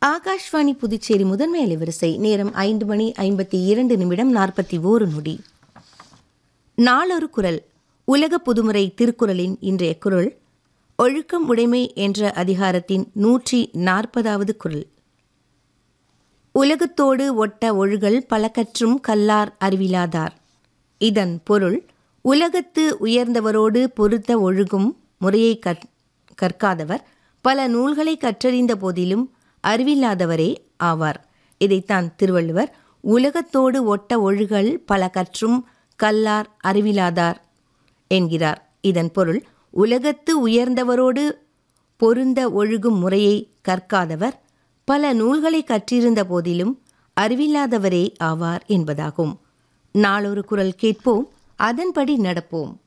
ஆகாஷ்வாணி புதுச்சேரி முதன்மை அலைவரிசை நேரம் ஐந்து மணி ஐம்பத்தி இரண்டு நிமிடம் நாற்பத்தி ஓரு நொடி நாளொரு குரல் உலக புதுமுறை திருக்குறளின் இன்றைய குரல் ஒழுக்கம் உடைமை என்ற அதிகாரத்தின் நூற்றி நாற்பதாவது குரல் உலகத்தோடு ஒட்ட ஒழுகல் பலகற்றும் கல்லார் அறிவிலாதார் இதன் பொருள் உலகத்து உயர்ந்தவரோடு பொருத்த ஒழுகும் முறையை கற்- கற்காதவர் பல நூல்களை கற்றறிந்த போதிலும் அறிவில்லாதவரே ஆவார் இதைத்தான் திருவள்ளுவர் உலகத்தோடு ஒட்ட ஒழுகல் பல கற்றும் கல்லார் அறிவிலாதார் என்கிறார் இதன் பொருள் உலகத்து உயர்ந்தவரோடு பொருந்த ஒழுகும் முறையை கற்காதவர் பல நூல்களை கற்றிருந்த போதிலும் அறிவில்லாதவரே ஆவார் என்பதாகும் நாளொரு குரல் கேட்போம் அதன்படி நடப்போம்